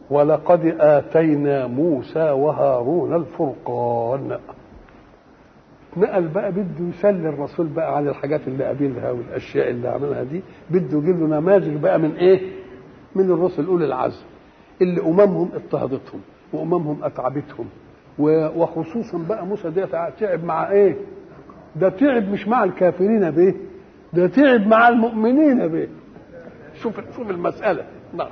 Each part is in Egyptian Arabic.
ولقد آتينا موسى وهارون الفرقان نقل بقى بده يسلي الرسول بقى عن الحاجات اللي قابلها والاشياء اللي عملها دي بده يجيب له نماذج بقى من ايه؟ من الرسل اولي العزم اللي اممهم اضطهدتهم واممهم اتعبتهم وخصوصا بقى موسى ده تعب مع ايه؟ ده تعب مش مع الكافرين به ده تعب مع المؤمنين به شوف شوف المساله نعم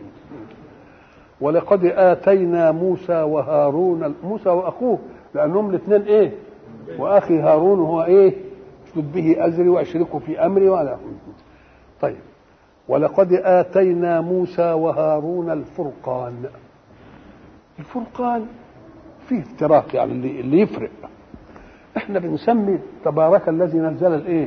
ولقد اتينا موسى وهارون موسى واخوه لانهم الاثنين ايه واخي هارون هو ايه اشدد به ازري واشركه في امري ولا طيب ولقد اتينا موسى وهارون الفرقان الفرقان فيه افتراق يعني اللي, اللي يفرق احنا بنسمي تبارك الذي نزل الايه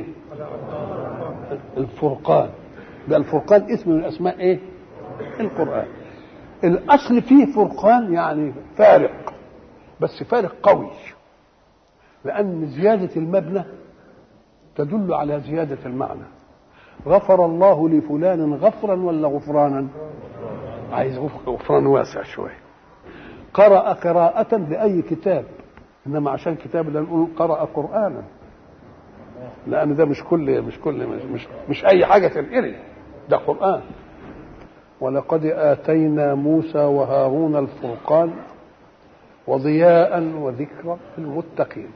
الفرقان ده الفرقان اسم من اسماء ايه القران الاصل فيه فرقان يعني فارق بس فارق قوي لأن زيادة المبنى تدل على زيادة المعنى غفر الله لفلان غفرا ولا غفرانا عايز غفران واسع شوية قرأ قراءة لأي كتاب إنما عشان كتاب ده نقول قرأ قرآنا لأن ده مش كل مش كل مش مش, مش أي حاجة تنقري ده قرآن ولقد آتينا موسى وهارون الفرقان وضياء وذكرى للمتقين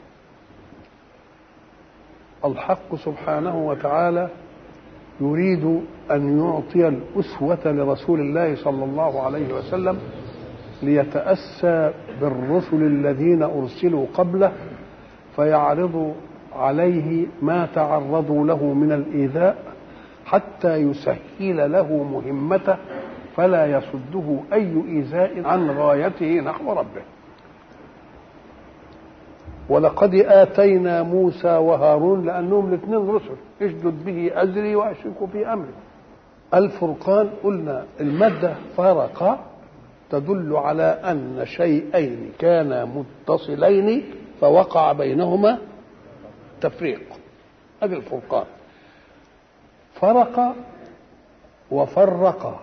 الحق سبحانه وتعالى يريد ان يعطي الاسوه لرسول الله صلى الله عليه وسلم ليتاسى بالرسل الذين ارسلوا قبله فيعرض عليه ما تعرضوا له من الايذاء حتى يسهل له مهمته فلا يصده اي ايذاء عن غايته نحو ربه ولقد آتينا موسى وهارون لأنهم الاثنين رسل اشدد به أزري وأشركه في أمري الفرقان قلنا المادة فرق تدل على أن شيئين كانا متصلين فوقع بينهما تفريق هذا الفرقان فرق وفرق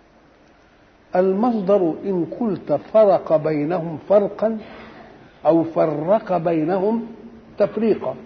المصدر إن قلت فرق بينهم فرقا أو فرق بينهم تفريقا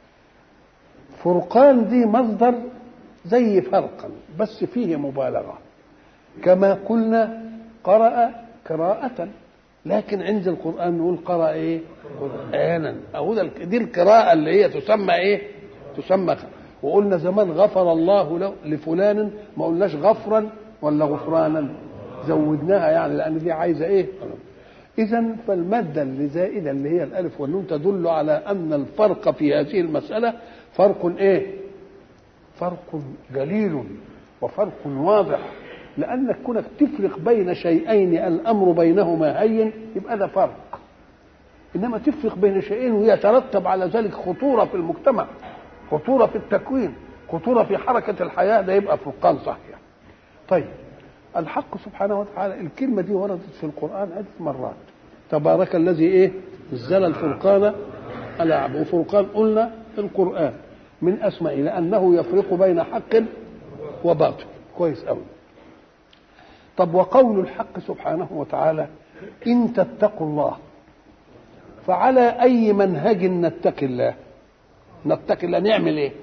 فرقان دي مصدر زي فرقا بس فيه مبالغة كما قلنا قرأ قراءة لكن عند القرآن نقول قرأ إيه قرآنا أو دي القراءة اللي هي تسمى إيه تسمى وقلنا زمان غفر الله له لفلان ما قلناش غفرا ولا غفرانا زودناها يعني لأن دي عايزة إيه إذا فالمادة اللي زائدة اللي هي الألف والنون تدل على أن الفرق في هذه المسألة فرق إيه؟ فرق جليل وفرق واضح لأنك كونك تفرق بين شيئين الأمر بينهما هين يبقى ده فرق إنما تفرق بين شيئين ويترتب على ذلك خطورة في المجتمع خطورة في التكوين خطورة في حركة الحياة ده يبقى فرقان صحيح طيب الحق سبحانه وتعالى الكلمة دي وردت في القرآن عدة مرات تبارك الذي إيه نزل الفرقان على عبد وفرقان قلنا في القرآن من أسمائه لأنه يفرق بين حق وباطل كويس أوي طب وقول الحق سبحانه وتعالى إن تتقوا الله فعلى أي منهج نتقي الله نتقي الله نعمل إيه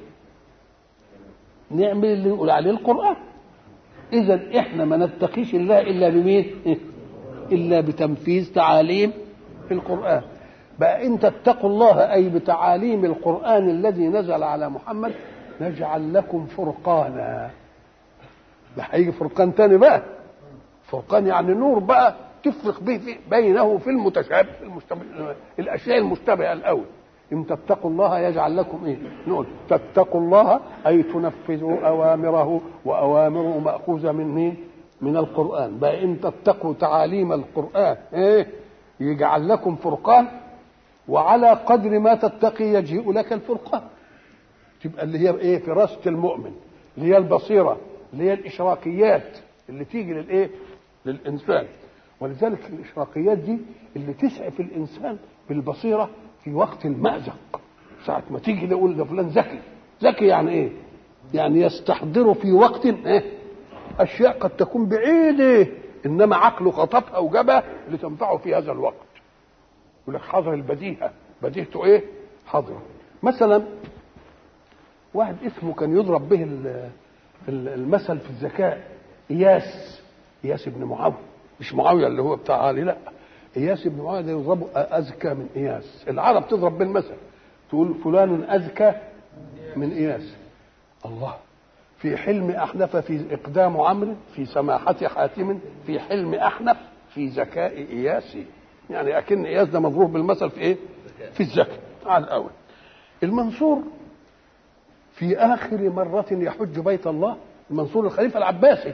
نعمل اللي يقول عليه القرآن اذا احنا ما نتقيش الله الا بمين الا بتنفيذ تعاليم القران بقى ان تتقوا الله اي بتعاليم القران الذي نزل على محمد نجعل لكم فرقانا ده هيجي فرقان تاني بقى فرقان يعني نور بقى تفرق به في بينه في المتشابه في المشتبه الاشياء المشتبهه الاول ان تتقوا الله يجعل لكم ايه نقول تتقوا الله اي تنفذوا اوامره واوامره ماخوذه من مين من القران بقى ان تتقوا تعاليم القران ايه يجعل لكم فرقان وعلى قدر ما تتقي يجيء لك الفرقان تبقى اللي هي ايه فراسه المؤمن اللي هي البصيره اللي هي الاشراقيات اللي تيجي للايه للانسان ولذلك الاشراقيات دي اللي تسعف الانسان بالبصيره في وقت المأزق ساعة ما تيجي نقول ده فلان ذكي ذكي يعني ايه؟ يعني يستحضر في وقت ايه؟ اشياء قد تكون بعيده انما عقله خطفها وجابها لتنفعه في هذا الوقت يقول لك حضر البديهه بديهته ايه حضره مثلا واحد اسمه كان يضرب به المثل في الذكاء اياس اياس بن معاويه مش معاويه اللي هو بتاع علي لا اياس بن معاويه ده يضرب اذكى من اياس العرب تضرب بالمثل تقول فلان اذكى من اياس الله في حلم احنف في اقدام عمرو في سماحه حاتم في حلم احنف في ذكاء اياس يعني اكن اياس ده مضروب بالمثل في ايه في الذكاء على الاول المنصور في اخر مره يحج بيت الله المنصور الخليفه العباسي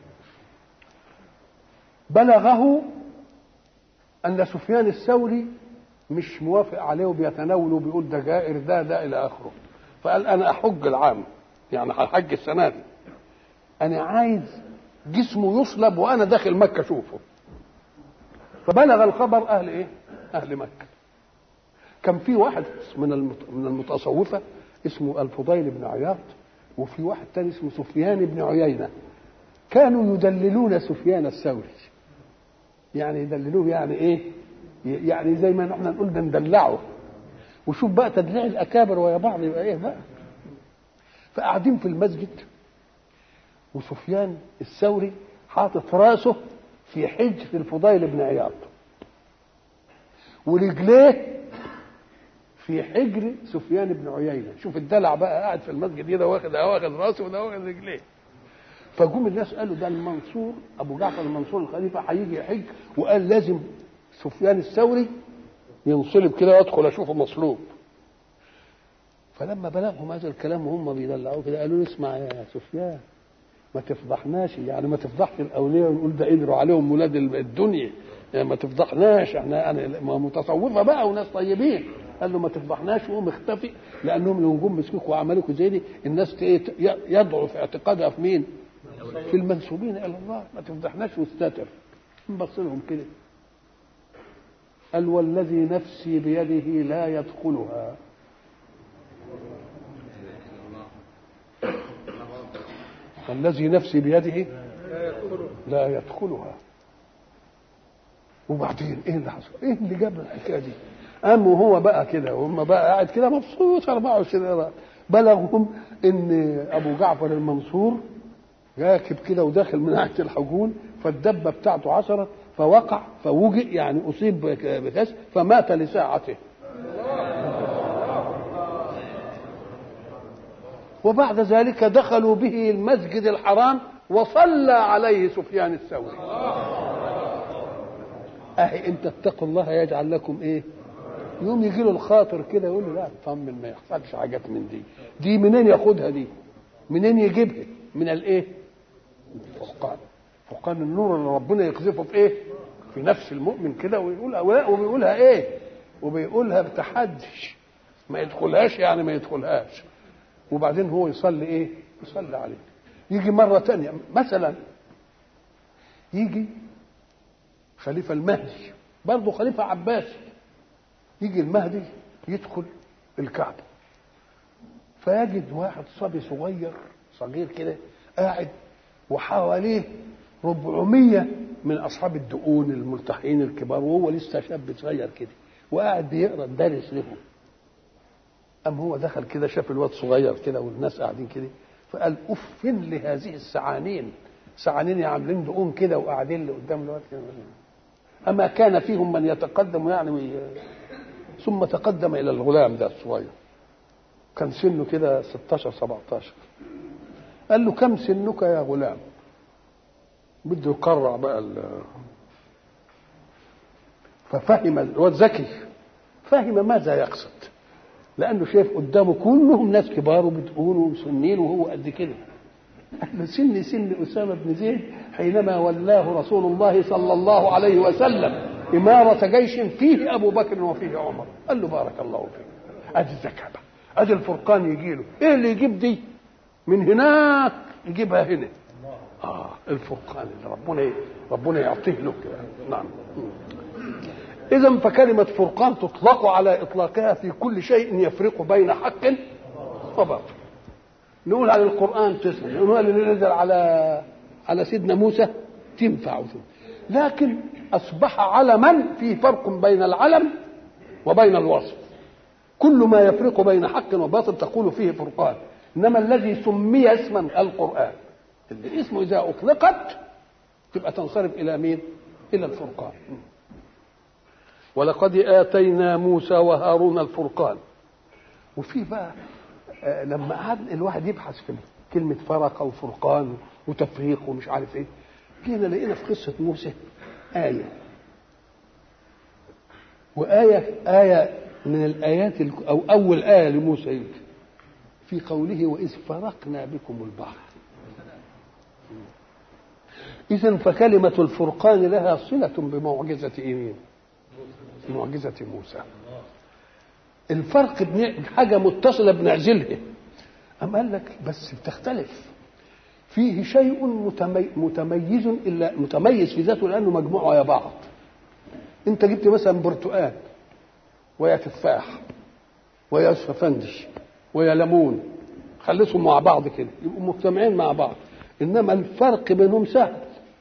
بلغه ان سفيان الثوري مش موافق عليه وبيتناول وبيقول ده جائر ده ده الى اخره فقال انا احج العام يعني هحج السنه دي انا عايز جسمه يصلب وانا داخل مكه اشوفه فبلغ الخبر اهل ايه اهل مكه كان في واحد من من المتصوفه اسمه الفضيل بن عياض وفي واحد تاني اسمه سفيان بن عيينه كانوا يدللون سفيان الثوري يعني يدللوه يعني ايه يعني زي ما احنا نقول ندلعه وشوف بقى تدليع الاكابر ويا بعض يبقى ايه بقى فقاعدين في المسجد وسفيان الثوري حاطط راسه في حجر الفضيل بن عياض ورجليه في حجر سفيان بن عيينه شوف الدلع بقى قاعد في المسجد كده واخد واخد راسه وده واخد رجليه فجم الناس قالوا ده المنصور ابو جعفر المنصور الخليفه هيجي يحج وقال لازم سفيان الثوري ينصلب كده وادخل اشوفه مصلوب فلما بلغهم هذا الكلام وهم بيدلعوه كده قالوا له اسمع يا سفيان ما تفضحناش يعني ما تفضحش الاولياء ونقول ده قدروا عليهم ولاد الدنيا يعني ما تفضحناش احنا يعني متصوفه بقى وناس طيبين قال له ما تفضحناش وقوم اختفي لانهم لو جم مسكوك وعملوك زي دي الناس يضعف اعتقادها في مين؟ في المنسوبين الى الله ما تفضحناش واستتر نبص لهم كده قال والذي نفسي بيده لا يدخلها والذي نفسي بيده لا يدخلها وبعدين ايه اللي حصل؟ ايه اللي جاب الحكايه دي؟ قام وهو بقى كده وهم بقى قاعد كده مبسوط 24 بلغهم ان ابو جعفر المنصور راكب كده وداخل من ناحيه الحجون فالدبه بتاعته عثرت فوقع فوجئ يعني اصيب بكسر فمات لساعته وبعد ذلك دخلوا به المسجد الحرام وصلى عليه سفيان الثوري اهي انت اتقوا الله يجعل لكم ايه يوم يجي له الخاطر كده يقول له لا اطمن ما يحصلش حاجات من دي دي منين ياخدها دي منين يجيبها من الايه الفرقان فرقان النور اللي ربنا يقذفه في ايه في نفس المؤمن كده ويقول اولاء وبيقولها ايه وبيقولها بتحدي ما يدخلهاش يعني ما يدخلهاش وبعدين هو يصلي ايه يصلي عليه يجي مرة تانية مثلا يجي خليفة المهدي برضه خليفة عباسي يجي المهدي يدخل الكعبة فيجد واحد صبي صغير صغير كده قاعد وحواليه 400 من اصحاب الدقون الملتحين الكبار وهو لسه شاب صغير كده وقاعد بيقرا الدرس لهم أم هو دخل كده شاف الواد صغير كده والناس قاعدين كده فقال أف لهذه السعانين سعانين عاملين دقون كده وقاعدين اللي قدام الواد كده أما كان فيهم من يتقدم يعني ثم تقدم إلى الغلام ده الصغير كان سنه كده 16 17 قال له كم سنك يا غلام بده يقرع بقى ففهم الواد ذكي فهم ماذا يقصد لانه شايف قدامه كلهم ناس كبار وبتقول ومسنين وهو قد كده قال له سني سن اسامه بن زيد حينما ولاه رسول الله صلى الله عليه وسلم إمارة جيش فيه أبو بكر وفيه عمر قال له بارك الله فيك أدي الزكاة أدي الفرقان يجي له إيه اللي يجيب دي من هناك يجيبها هنا آه الفرقان اللي ربنا ربنا يعطيه له كده نعم إذا فكلمة فرقان تطلق على إطلاقها في كل شيء يفرق بين حق وباطل نقول على القرآن تسمع نقول اللي نزل على على سيدنا موسى تنفع لكن اصبح علما في فرق بين العلم وبين الوصف كل ما يفرق بين حق وباطل تقول فيه فرقان انما الذي سمي اسما القران اللي اسمه اذا اطلقت تبقى تنصرف الى مين الى الفرقان ولقد اتينا موسى وهارون الفرقان وفي بقى آه لما قعد الواحد يبحث في كلمه فرق وفرقان وتفريق ومش عارف ايه جينا لقينا في قصه موسى ايه وآية آية من الآيات أو أول آية لموسى في قوله وإذ فرقنا بكم البحر إذا فكلمة الفرقان لها صلة بمعجزة إيمين معجزة موسى الفرق حاجة متصلة بنعزلها أم قال لك بس بتختلف فيه شيء متمي متميز إلا متميز في ذاته لأنه مجموعة يا بعض أنت جبت مثلا برتقال ويا تفاح ويا سفندش ويا ليمون خليتهم مع بعض كده يبقوا مجتمعين مع بعض انما الفرق بينهم سهل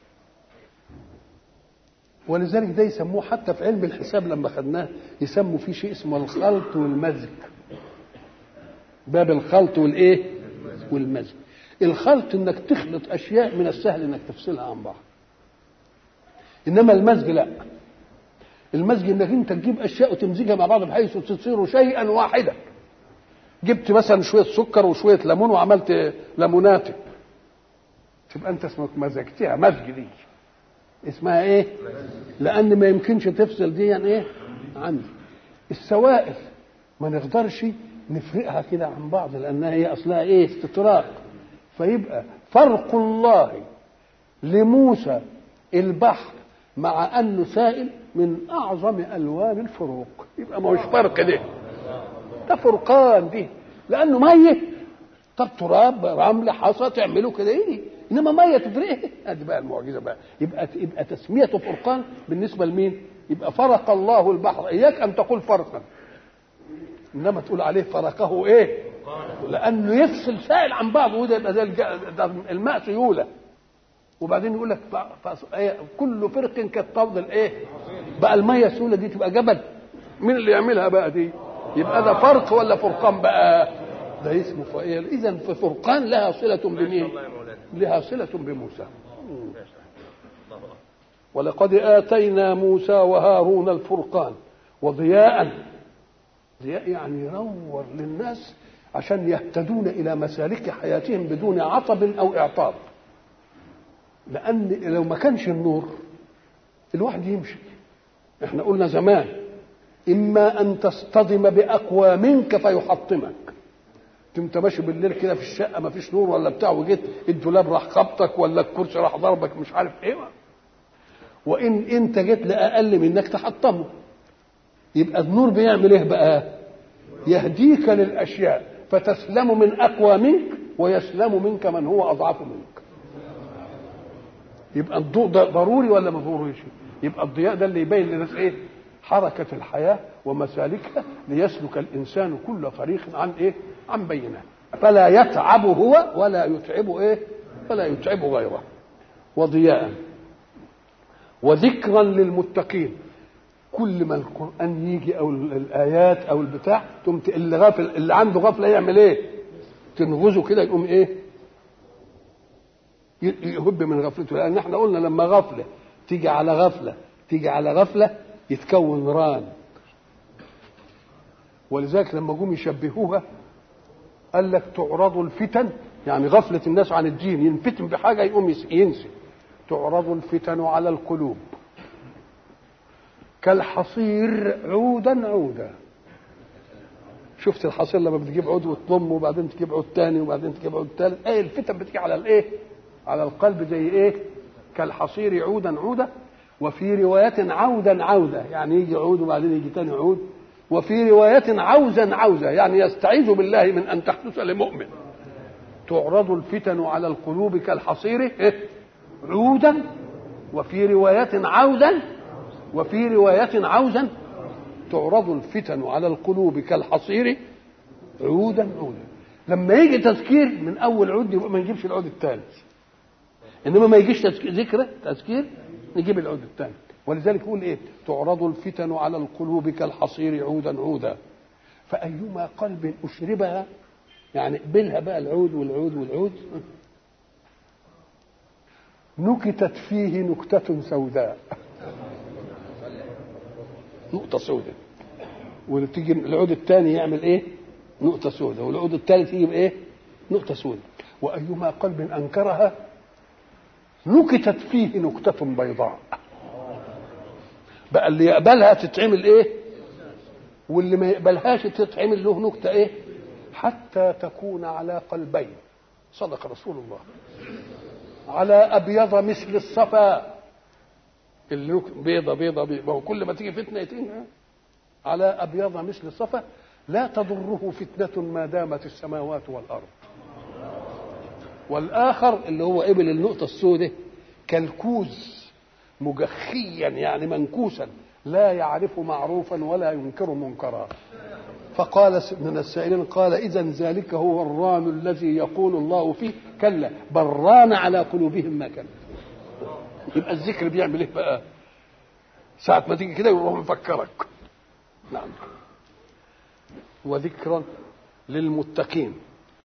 ولذلك ده يسموه حتى في علم الحساب لما خدناه يسموا فيه شيء اسمه الخلط والمزج باب الخلط والايه والمزج الخلط انك تخلط اشياء من السهل انك تفصلها عن بعض انما المزج لا المزج انك انت تجيب اشياء وتمزجها مع بعض بحيث تصير شيئا واحدا جبت مثلا شويه سكر وشويه ليمون وعملت ليموناتي تبقى انت اسمك مزجتها مزج دي اسمها ايه لان ما يمكنش تفصل دي يعني ايه عندي السوائل ما نقدرش نفرقها كده عن بعض لانها هي اصلها ايه استطراق فيبقى فرق الله لموسى البحر مع انه سائل من اعظم الوان الفروق يبقى ما هوش فرق ده ده فرقان دي لانه ميه طب تراب رمل حصى تعملوا كده ايه انما ميه تفرقه ادي بقى المعجزه بقى يبقى يبقى تسميته فرقان بالنسبه لمين؟ يبقى فرق الله البحر اياك ان تقول فرقا انما تقول عليه فرقه ايه؟ لانه يفصل سائل عن بعضه وده يبقى زي الماء سيوله وبعدين يقول لك كل فرق كالطود الايه؟ بقى الميه السيوله دي تبقى جبل مين اللي يعملها بقى دي؟ يبقى ده فرق ولا فرقان بقى؟ ده اسمه فإيه اذا ففرقان لها صله بمين؟ لها صله بموسى ولقد اتينا موسى وهارون الفرقان وضياء ضياء يعني ينور للناس عشان يهتدون الى مسالك حياتهم بدون عطب او اعطاب لان لو ما كانش النور الواحد يمشي احنا قلنا زمان اما ان تصطدم باقوى منك فيحطمك انت ماشي بالليل كده في الشقه ما فيش نور ولا بتاع وجيت الدولاب راح خبطك ولا الكرسي راح ضربك مش عارف ايه وان انت جيت لاقل منك تحطمه يبقى النور بيعمل ايه بقى يهديك للاشياء فتسلم من اقوى منك ويسلم منك من هو اضعف منك يبقى الضوء ده ضروري ولا ما ضروريش يبقى الضياء ده اللي يبين للناس ايه حركة الحياة ومسالكها ليسلك الإنسان كل طريق عن إيه؟ عن بينه فلا يتعب هو ولا يتعب إيه؟ ولا يتعب غيره وضياء وذكرا للمتقين كل ما القرآن يجي أو الآيات أو البتاع تقوم اللي غافل اللي عنده غفلة يعمل إيه؟ تنغزه كده يقوم إيه؟ يهب من غفلته لأن احنا قلنا لما غفلة تيجي على غفلة تيجي على غفلة يتكون ران ولذلك لما جم يشبهوها قال لك تعرض الفتن يعني غفلة الناس عن الدين ينفتن بحاجة يقوم ينسي تعرض الفتن على القلوب كالحصير عودا عودا شفت الحصير لما بتجيب عود وتضمه وبعدين تجيب عود تاني وبعدين تجيب عود تالت ايه الفتن بتيجي على الايه على القلب زي ايه كالحصير عودا عودا وفي رواية عودا عودا يعني يجي عود وبعدين يجي تاني عود وفي رواية عوزا عوزا يعني يستعيذ بالله من أن تحدث لمؤمن تعرض الفتن على القلوب كالحصير إيه؟ عودا وفي رواية عودا وفي رواية عوزا تعرض الفتن على القلوب كالحصير عودا عودا لما يجي تذكير من أول عود يبقى ما يجيبش العود الثالث إنما ما يجيش ذكر تذكير نجيب العود الثاني ولذلك يقول ايه تعرض الفتن على القلوب كالحصير عودا عودا فأيما قلب أشربها يعني قبلها بقى العود والعود والعود نكتت فيه نكتة سوداء نقطة سوداء وتيجي العود الثاني يعمل ايه؟ نقطة سوداء والعود الثالث يجي بايه؟ نقطة سوداء وأيما قلب أنكرها نكتت فيه نكتة بيضاء بقى اللي يقبلها تتعمل ايه؟ واللي ما يقبلهاش تتعمل له نكتة ايه؟ حتى تكون على قلبين صدق رسول الله على أبيض مثل الصفا اللي بيضة بيضة بيضة وكل ما تيجي فتنة يتين على أبيض مثل الصفا لا تضره فتنة ما دامت السماوات والأرض والآخر اللي هو قبل النقطة السوداء كالكوز مجخيا يعني منكوسا لا يعرف معروفا ولا ينكر منكرا فقال من السائلين قال إذا ذلك هو الران الذي يقول الله فيه كلا بل ران على قلوبهم ما كان يبقى الذكر بيعمل ايه بقى ساعة ما تيجي كده يروح مفكرك نعم وذكرا للمتقين